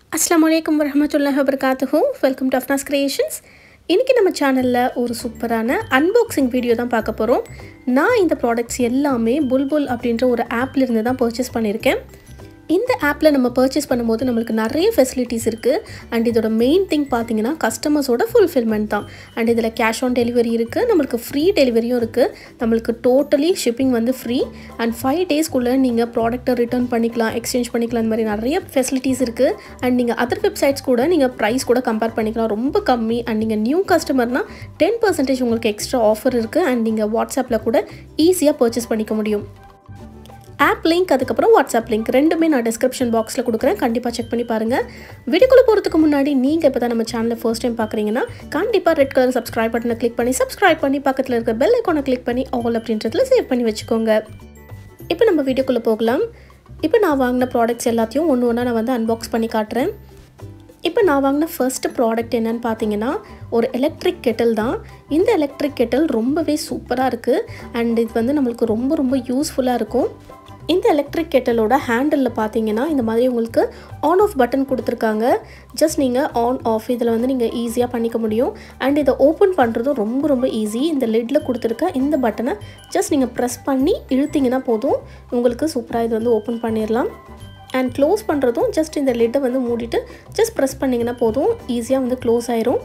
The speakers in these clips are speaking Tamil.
அஸ்லாம் வலைக்கம் வரமத்துல்லாஹ் வபர்காத்துஹூ வெல்கம் டு அஃப்னாஸ் கிரியேஷன்ஸ் இன்றைக்கி நம்ம சேனலில் ஒரு சூப்பரான அன்பாக்சிங் வீடியோ தான் பார்க்க போகிறோம் நான் இந்த ப்ராடக்ட்ஸ் எல்லாமே புல்புல் அப்படின்ற ஒரு ஆப்ல இருந்து தான் பர்ச்சேஸ் பண்ணியிருக்கேன் இந்த ஆப்பில் நம்ம பர்ச்சேஸ் பண்ணும்போது நம்மளுக்கு நிறைய ஃபெசிலிட்டிஸ் இருக்குது அண்ட் இதோட மெயின் திங் பார்த்தீங்கன்னா கஸ்டமர்ஸோட ஃபுல்ஃபில்மெண்ட் தான் அண்ட் இதில் கேஷ் ஆன் டெலிவரி இருக்குது நம்மளுக்கு ஃப்ரீ டெலிவரியும் இருக்குது நம்மளுக்கு டோட்டலி ஷிப்பிங் வந்து ஃப்ரீ அண்ட் ஃபைவ் டேஸ்க்குள்ளே நீங்கள் ப்ராடக்ட்டை ரிட்டர்ன் பண்ணிக்கலாம் எக்ஸ்சேஞ்ச் பண்ணிக்கலாம் அந்த மாதிரி நிறைய ஃபெசிலிட்டிஸ் இருக்குது அண்ட் நீங்கள் அதர் வெப்சைட்ஸ் கூட நீங்கள் ப்ரைஸ் கூட கம்பேர் பண்ணிக்கலாம் ரொம்ப கம்மி அண்ட் நீங்கள் நியூ கஸ்டமர்னால் டென் பர்சன்டேஜ் உங்களுக்கு எக்ஸ்ட்ரா ஆஃபர் இருக்குது அண்ட் நீங்கள் வாட்ஸ்அப்பில் கூட ஈஸியாக பர்ச்சேஸ் பண்ணிக்க முடியும் ஆப் லிங்க் அதுக்கப்புறம் வாட்ஸ்அப் லிங்க் ரெண்டுமே நான் டிஸ்கிரிப்ஷன் பாக்ஸில் கொடுக்குறேன் கண்டிப்பாக செக் பண்ணி பாருங்கள் வீடியோக்குள்ளே போகிறதுக்கு முன்னாடி நீங்கள் இப்போ தான் நம்ம சேனலை ஃபர்ஸ்ட் டைம் பார்க்குறீங்கன்னா கண்டிப்பாக ரெட் கலர் சப்ஸ்கிரைப் பட்டனை கிளிக் பண்ணி சப்ஸ்கிரைப் பண்ணி பக்கத்தில் இருக்க பெல் ஐக்கானை கிளிக் பண்ணி ஆல் அப்படின்றதுல சேவ் பண்ணி வச்சுக்கோங்க இப்போ நம்ம வீடியோக்குள்ளே போகலாம் இப்போ நான் வாங்கின ப்ராடக்ட்ஸ் எல்லாத்தையும் ஒன்று ஒன்றா நான் வந்து அன்பாக்ஸ் பண்ணி காட்டுறேன் இப்போ நான் வாங்கின ஃபர்ஸ்ட் ப்ராடக்ட் என்னன்னு பார்த்தீங்கன்னா ஒரு எலக்ட்ரிக் கெட்டில் தான் இந்த எலக்ட்ரிக் கெட்டில் ரொம்பவே சூப்பராக இருக்குது அண்ட் இது வந்து நம்மளுக்கு ரொம்ப ரொம்ப யூஸ்ஃபுல்லாக இருக்கும் இந்த எலக்ட்ரிக் கெட்டலோட ஹேண்டலில் பார்த்தீங்கன்னா இந்த மாதிரி உங்களுக்கு ஆன் ஆஃப் பட்டன் கொடுத்துருக்காங்க ஜஸ்ட் நீங்கள் ஆன் ஆஃப் இதில் வந்து நீங்கள் ஈஸியாக பண்ணிக்க முடியும் அண்ட் இதை ஓப்பன் பண்ணுறதும் ரொம்ப ரொம்ப ஈஸி இந்த லிட்டில் கொடுத்துருக்க இந்த பட்டனை ஜஸ்ட் நீங்கள் ப்ரெஸ் பண்ணி இழுத்திங்கன்னா போதும் உங்களுக்கு சூப்பராக இது வந்து ஓப்பன் பண்ணிடலாம் அண்ட் க்ளோஸ் பண்ணுறதும் ஜஸ்ட் இந்த லிட்டை வந்து மூடிட்டு ஜஸ்ட் ப்ரெஸ் பண்ணிங்கன்னா போதும் ஈஸியாக வந்து க்ளோஸ் ஆயிரும்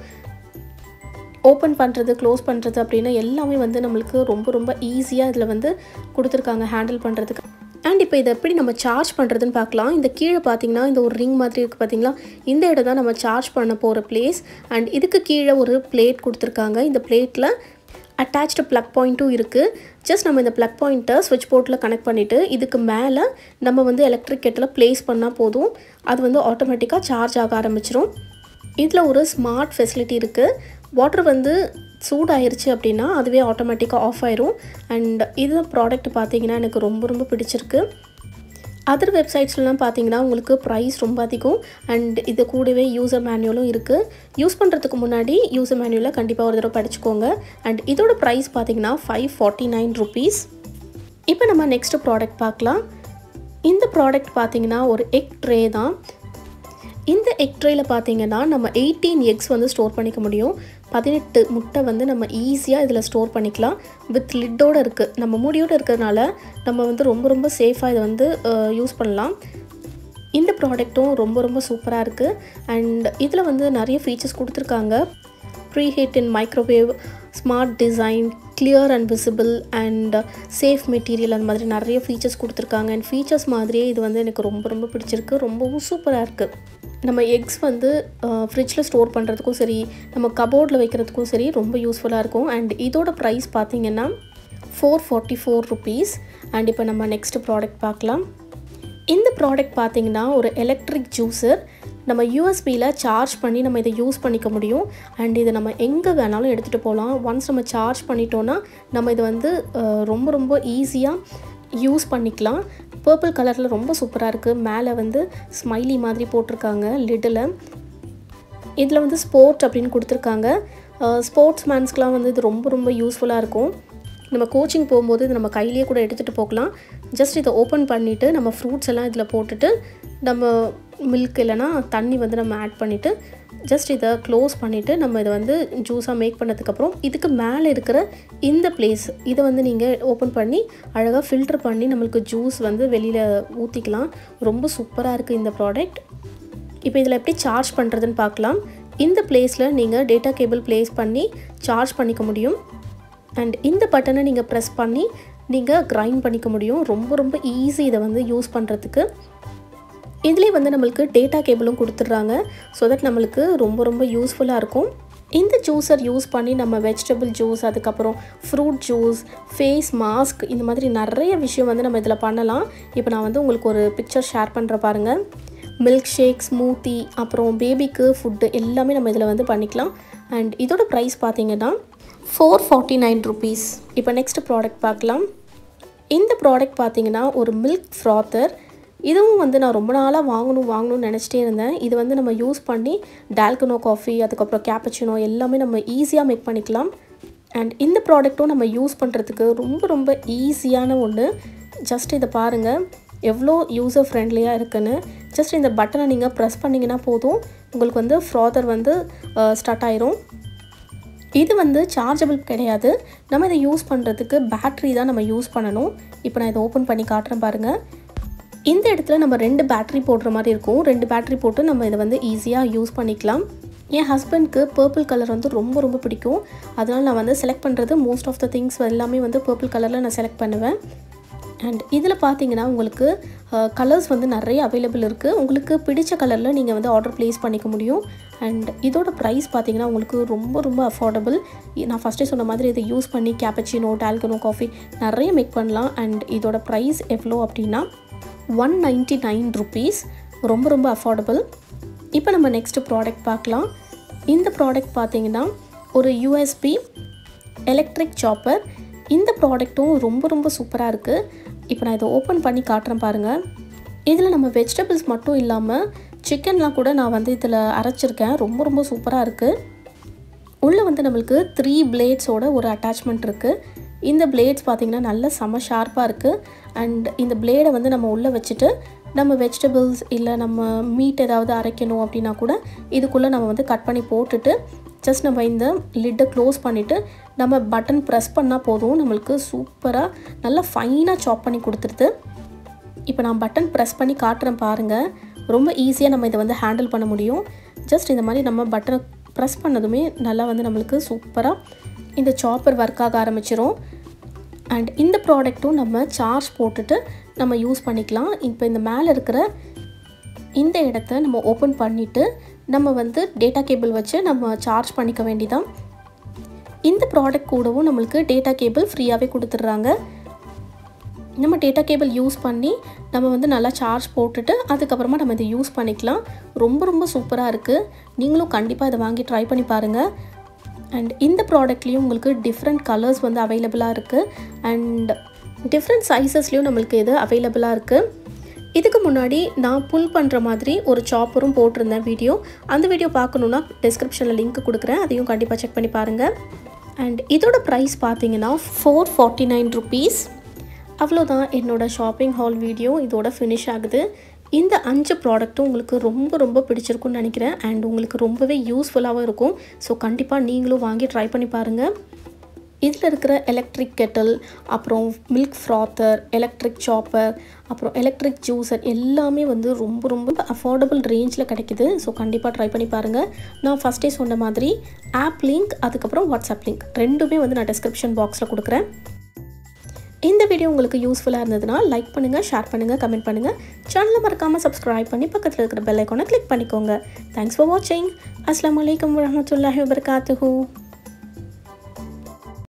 ஓப்பன் பண்ணுறது க்ளோஸ் பண்ணுறது அப்படின்னு எல்லாமே வந்து நம்மளுக்கு ரொம்ப ரொம்ப ஈஸியாக இதில் வந்து கொடுத்துருக்காங்க ஹேண்டில் பண்ணுறதுக்கு அண்ட் இப்போ இதை எப்படி நம்ம சார்ஜ் பண்ணுறதுன்னு பார்க்கலாம் இந்த கீழே பார்த்தீங்கன்னா இந்த ஒரு ரிங் மாதிரி இருக்குது பார்த்தீங்களா இந்த இடம் தான் நம்ம சார்ஜ் பண்ண போகிற பிளேஸ் அண்ட் இதுக்கு கீழே ஒரு பிளேட் கொடுத்துருக்காங்க இந்த பிளேட்டில் அட்டாச்டு ப்ளக் பாயிண்ட்டும் இருக்குது ஜஸ்ட் நம்ம இந்த ப்ளக் பாயிண்ட்டை ஸ்விட்ச் போர்ட்டில் கனெக்ட் பண்ணிவிட்டு இதுக்கு மேலே நம்ம வந்து எலக்ட்ரிக் கெட்டில் ப்ளேஸ் பண்ணால் போதும் அது வந்து ஆட்டோமேட்டிக்காக சார்ஜ் ஆக ஆரம்பிச்சிரும் இதில் ஒரு ஸ்மார்ட் ஃபெசிலிட்டி இருக்குது வாட்டர் வந்து சூடாயிருச்சு அப்படின்னா அதுவே ஆட்டோமேட்டிக்காக ஆஃப் ஆயிரும் அண்ட் இது ப்ராடக்ட் பார்த்தீங்கன்னா எனக்கு ரொம்ப ரொம்ப பிடிச்சிருக்கு அதர் வெப்சைட்ஸ்லாம் பார்த்தீங்கன்னா உங்களுக்கு ப்ரைஸ் ரொம்ப அதிகம் அண்ட் இது கூடவே யூசர் மேனுவலும் இருக்குது யூஸ் பண்ணுறதுக்கு முன்னாடி யூசர் மேனுவலில் கண்டிப்பாக ஒரு தடவை படிச்சுக்கோங்க அண்ட் இதோட ப்ரைஸ் பார்த்தீங்கன்னா ஃபைவ் ஃபார்ட்டி நைன் ருபீஸ் இப்போ நம்ம நெக்ஸ்ட் ப்ராடக்ட் பார்க்கலாம் இந்த ப்ராடக்ட் பார்த்தீங்கன்னா ஒரு எக் ட்ரே தான் இந்த எக் ட்ரேயில் பார்த்தீங்கன்னா நம்ம எயிட்டீன் எக்ஸ் வந்து ஸ்டோர் பண்ணிக்க முடியும் பதினெட்டு முட்டை வந்து நம்ம ஈஸியாக இதில் ஸ்டோர் பண்ணிக்கலாம் வித் லிட்டோடு இருக்குது நம்ம மூடியோடு இருக்கிறதுனால நம்ம வந்து ரொம்ப ரொம்ப சேஃபாக இதை வந்து யூஸ் பண்ணலாம் இந்த ப்ராடக்ட்டும் ரொம்ப ரொம்ப சூப்பராக இருக்குது அண்ட் இதில் வந்து நிறைய ஃபீச்சர்ஸ் கொடுத்துருக்காங்க preheat in microwave smart design clear and visible and safe material அந்த மாதிரி நிறைய ஃபீச்சர்ஸ் கொடுத்துருக்காங்க அண்ட் ஃபீச்சர்ஸ் மாதிரியே இது வந்து எனக்கு ரொம்ப ரொம்ப பிடிச்சிருக்கு ரொம்பவும் சூப்பராக இருக்குது நம்ம எக்ஸ் வந்து ஃப்ரிட்ஜில் ஸ்டோர் பண்ணுறதுக்கும் சரி நம்ம கபோர்டில் வைக்கிறதுக்கும் சரி ரொம்ப யூஸ்ஃபுல்லாக இருக்கும் அண்ட் இதோட ப்ரைஸ் பார்த்திங்கன்னா four forty four rupees and இப்போ நம்ம நெக்ஸ்ட் ப்ராடக்ட் பார்க்கலாம் இந்த ப்ராடக்ட் பார்த்திங்கன்னா ஒரு எலக்ட்ரிக் ஜூஸர் நம்ம யூஎஸ்பியில் சார்ஜ் பண்ணி நம்ம இதை யூஸ் பண்ணிக்க முடியும் அண்ட் இதை நம்ம எங்கே வேணாலும் எடுத்துகிட்டு போகலாம் ஒன்ஸ் நம்ம சார்ஜ் பண்ணிட்டோன்னா நம்ம இதை வந்து ரொம்ப ரொம்ப ஈஸியாக யூஸ் பண்ணிக்கலாம் பர்பிள் கலரில் ரொம்ப சூப்பராக இருக்குது மேலே வந்து ஸ்மைலி மாதிரி போட்டிருக்காங்க லிட்டில் இதில் வந்து ஸ்போர்ட் அப்படின்னு கொடுத்துருக்காங்க ஸ்போர்ட்ஸ் மேன்ஸ்க்கெலாம் வந்து இது ரொம்ப ரொம்ப யூஸ்ஃபுல்லாக இருக்கும் நம்ம கோச்சிங் போகும்போது இது நம்ம கையிலேயே கூட எடுத்துகிட்டு போகலாம் ஜஸ்ட் இதை ஓப்பன் பண்ணிவிட்டு நம்ம ஃப்ரூட்ஸ் எல்லாம் இதில் போட்டுட்டு நம்ம மில்க் இல்லைனா தண்ணி வந்து நம்ம ஆட் பண்ணிவிட்டு ஜஸ்ட் இதை க்ளோஸ் பண்ணிவிட்டு நம்ம இதை வந்து ஜூஸாக மேக் பண்ணதுக்கப்புறம் இதுக்கு மேலே இருக்கிற இந்த பிளேஸ் இதை வந்து நீங்கள் ஓப்பன் பண்ணி அழகாக ஃபில்ட்ரு பண்ணி நம்மளுக்கு ஜூஸ் வந்து வெளியில் ஊற்றிக்கலாம் ரொம்ப சூப்பராக இருக்குது இந்த ப்ராடக்ட் இப்போ இதில் எப்படி சார்ஜ் பண்ணுறதுன்னு பார்க்கலாம் இந்த பிளேஸில் நீங்கள் டேட்டா கேபிள் ப்ளேஸ் பண்ணி சார்ஜ் பண்ணிக்க முடியும் அண்ட் இந்த பட்டனை நீங்கள் ப்ரெஸ் பண்ணி நீங்கள் கிரைண்ட் பண்ணிக்க முடியும் ரொம்ப ரொம்ப ஈஸி இதை வந்து யூஸ் பண்ணுறதுக்கு இதுலேயே வந்து நம்மளுக்கு டேட்டா கேபிளும் கொடுத்துட்றாங்க ஸோ தட் நம்மளுக்கு ரொம்ப ரொம்ப யூஸ்ஃபுல்லாக இருக்கும் இந்த ஜூஸர் யூஸ் பண்ணி நம்ம வெஜிடபிள் ஜூஸ் அதுக்கப்புறம் ஃப்ரூட் ஜூஸ் ஃபேஸ் மாஸ்க் இந்த மாதிரி நிறைய விஷயம் வந்து நம்ம இதில் பண்ணலாம் இப்போ நான் வந்து உங்களுக்கு ஒரு பிக்சர் ஷேர் பண்ணுற பாருங்கள் மில்க் ஷேக் ஸ்மூத்தி அப்புறம் பேபிக்கு ஃபுட்டு எல்லாமே நம்ம இதில் வந்து பண்ணிக்கலாம் அண்ட் இதோட ப்ரைஸ் பார்த்தீங்கன்னா ஃபோர் ஃபார்ட்டி நைன் ருபீஸ் இப்போ நெக்ஸ்ட் ப்ராடக்ட் பார்க்கலாம் இந்த ப்ராடக்ட் பார்த்தீங்கன்னா ஒரு மில்க் ஃப்ராத்தர் இதுவும் வந்து நான் ரொம்ப நாளாக வாங்கணும் வாங்கணும்னு நினச்சிட்டே இருந்தேன் இது வந்து நம்ம யூஸ் பண்ணி டால்கனோ காஃபி அதுக்கப்புறம் கேப்பச்சினோ எல்லாமே நம்ம ஈஸியாக மேக் பண்ணிக்கலாம் அண்ட் இந்த ப்ராடக்ட்டும் நம்ம யூஸ் பண்ணுறதுக்கு ரொம்ப ரொம்ப ஈஸியான ஒன்று ஜஸ்ட் இதை பாருங்கள் எவ்வளோ யூசர் ஃப்ரெண்ட்லியாக இருக்குன்னு ஜஸ்ட் இந்த பட்டனை நீங்கள் ப்ரெஸ் பண்ணிங்கன்னா போதும் உங்களுக்கு வந்து ஃப்ராதர் வந்து ஸ்டார்ட் ஆயிரும் இது வந்து சார்ஜபிள் கிடையாது நம்ம இதை யூஸ் பண்ணுறதுக்கு பேட்ரி தான் நம்ம யூஸ் பண்ணணும் இப்போ நான் இதை ஓப்பன் பண்ணி காட்டுறேன் பாருங்கள் இந்த இடத்துல நம்ம ரெண்டு பேட்ரி போடுற மாதிரி இருக்கும் ரெண்டு பேட்ரி போட்டு நம்ம இதை வந்து ஈஸியாக யூஸ் பண்ணிக்கலாம் என் ஹஸ்பண்ட்க்கு பர்பிள் கலர் வந்து ரொம்ப ரொம்ப பிடிக்கும் அதனால் நான் வந்து செலக்ட் பண்ணுறது மோஸ்ட் ஆஃப் த திங்ஸ் எல்லாமே வந்து பர்பிள் கலரில் நான் செலக்ட் பண்ணுவேன் அண்ட் இதில் பார்த்தீங்கன்னா உங்களுக்கு கலர்ஸ் வந்து நிறைய அவைலபிள் இருக்குது உங்களுக்கு பிடிச்ச கலரில் நீங்கள் வந்து ஆர்டர் ப்ளேஸ் பண்ணிக்க முடியும் அண்ட் இதோட ப்ரைஸ் பார்த்தீங்கன்னா உங்களுக்கு ரொம்ப ரொம்ப அஃபோர்டபுள் நான் ஃபஸ்ட்டே சொன்ன மாதிரி இதை யூஸ் பண்ணி கேப்பச்சினோ டால்கனோ காஃபி நிறைய மேக் பண்ணலாம் அண்ட் இதோட ப்ரைஸ் எவ்வளோ அப்படின்னா ஒன் நைன்ட்டி நைன் ருபீஸ் ரொம்ப ரொம்ப அஃபோர்டபுள் இப்போ நம்ம நெக்ஸ்ட் ப்ராடக்ட் பார்க்கலாம் இந்த ப்ராடக்ட் பார்த்தீங்கன்னா ஒரு யூஎஸ்பி எலக்ட்ரிக் சாப்பர் இந்த ப்ராடக்ட்டும் ரொம்ப ரொம்ப சூப்பராக இருக்குது இப்போ நான் இதை ஓப்பன் பண்ணி காட்டுறேன் பாருங்கள் இதில் நம்ம வெஜிடபிள்ஸ் மட்டும் இல்லாமல் சிக்கன்லாம் கூட நான் வந்து இதில் அரைச்சிருக்கேன் ரொம்ப ரொம்ப சூப்பராக இருக்குது உள்ளே வந்து நம்மளுக்கு த்ரீ பிளேட்ஸோட ஒரு அட்டாச்மெண்ட் இருக்குது இந்த பிளேட்ஸ் பார்த்திங்கன்னா நல்ல செம ஷார்ப்பாக இருக்குது அண்ட் இந்த பிளேடை வந்து நம்ம உள்ளே வச்சுட்டு நம்ம வெஜிடபிள்ஸ் இல்லை நம்ம மீட் ஏதாவது அரைக்கணும் அப்படின்னா கூட இதுக்குள்ளே நம்ம வந்து கட் பண்ணி போட்டுட்டு ஜஸ்ட் நம்ம இந்த லிட்டை க்ளோஸ் பண்ணிவிட்டு நம்ம பட்டன் ப்ரெஸ் பண்ணால் போதும் நம்மளுக்கு சூப்பராக நல்லா ஃபைனாக சாப் பண்ணி கொடுத்துருது இப்போ நான் பட்டன் ப்ரெஸ் பண்ணி காட்டுறேன் பாருங்கள் ரொம்ப ஈஸியாக நம்ம இதை வந்து ஹேண்டில் பண்ண முடியும் ஜஸ்ட் இந்த மாதிரி நம்ம பட்டனை ப்ரெஸ் பண்ணதுமே நல்லா வந்து நம்மளுக்கு சூப்பராக இந்த சாப்பர் ஒர்க் ஆக ஆரம்பிச்சிரும் அண்ட் இந்த ப்ராடக்ட்டும் நம்ம சார்ஜ் போட்டுட்டு நம்ம யூஸ் பண்ணிக்கலாம் இப்போ இந்த மேலே இருக்கிற இந்த இடத்த நம்ம ஓப்பன் பண்ணிவிட்டு நம்ம வந்து டேட்டா கேபிள் வச்சு நம்ம சார்ஜ் பண்ணிக்க வேண்டிதான் இந்த ப்ராடக்ட் கூடவும் நம்மளுக்கு டேட்டா கேபிள் ஃப்ரீயாகவே கொடுத்துட்றாங்க நம்ம டேட்டா கேபிள் யூஸ் பண்ணி நம்ம வந்து நல்லா சார்ஜ் போட்டுட்டு அதுக்கப்புறமா நம்ம இதை யூஸ் பண்ணிக்கலாம் ரொம்ப ரொம்ப சூப்பராக இருக்குது நீங்களும் கண்டிப்பாக இதை வாங்கி ட்ரை பண்ணி பாருங்கள் அண்ட் இந்த ப்ராடக்ட்லேயும் உங்களுக்கு டிஃப்ரெண்ட் கலர்ஸ் வந்து அவைலபிளாக இருக்குது அண்ட் டிஃப்ரெண்ட் சைஸஸ்லேயும் நம்மளுக்கு இது அவைலபிளாக இருக்குது இதுக்கு முன்னாடி நான் புல் பண்ணுற மாதிரி ஒரு சாப்பரும் போட்டிருந்தேன் வீடியோ அந்த வீடியோ பார்க்கணுன்னா டிஸ்கிரிப்ஷனில் லிங்க் கொடுக்குறேன் அதையும் கண்டிப்பாக செக் பண்ணி பாருங்கள் அண்ட் இதோட ப்ரைஸ் பார்த்தீங்கன்னா ஃபோர் ஃபார்ட்டி நைன் ருபீஸ் அவ்வளோதான் என்னோடய ஷாப்பிங் ஹால் வீடியோ இதோட ஃபினிஷ் ஆகுது இந்த அஞ்சு ப்ராடக்ட்டும் உங்களுக்கு ரொம்ப ரொம்ப பிடிச்சிருக்குன்னு நினைக்கிறேன் அண்ட் உங்களுக்கு ரொம்பவே யூஸ்ஃபுல்லாகவும் இருக்கும் ஸோ கண்டிப்பாக நீங்களும் வாங்கி ட்ரை பண்ணி பாருங்கள் இதில் இருக்கிற எலக்ட்ரிக் கெட்டில் அப்புறம் மில்க் ஃப்ராத்தர் எலக்ட்ரிக் சாப்பர் அப்புறம் எலக்ட்ரிக் ஜூஸர் எல்லாமே வந்து ரொம்ப ரொம்ப அஃபோர்டபுள் ரேஞ்சில் கிடைக்குது ஸோ கண்டிப்பாக ட்ரை பண்ணி பாருங்கள் நான் ஃபஸ்ட்டே சொன்ன மாதிரி ஆப் லிங்க் அதுக்கப்புறம் வாட்ஸ்அப் லிங்க் ரெண்டுமே வந்து நான் டிஸ்கிரிப்ஷன் பாக்ஸில் கொடுக்குறேன் இந்த வீடியோ உங்களுக்கு யூஸ்ஃபுல்லாக இருந்ததுன்னா லைக் பண்ணுங்கள் ஷேர் பண்ணுங்கள் கமெண்ட் பண்ணுங்கள் சேனலை மறக்காமல் சப்ஸ்கிரைப் பண்ணி பக்கத்தில் இருக்கிற பெல் ஐக்கானை கிளிக் பண்ணிக்கோங்க தேங்க்ஸ் ஃபார் வாட்சிங் அஸ்லாம் வலைக்கம் வரமத்துல்லாஹி வபர்காத்துஹூ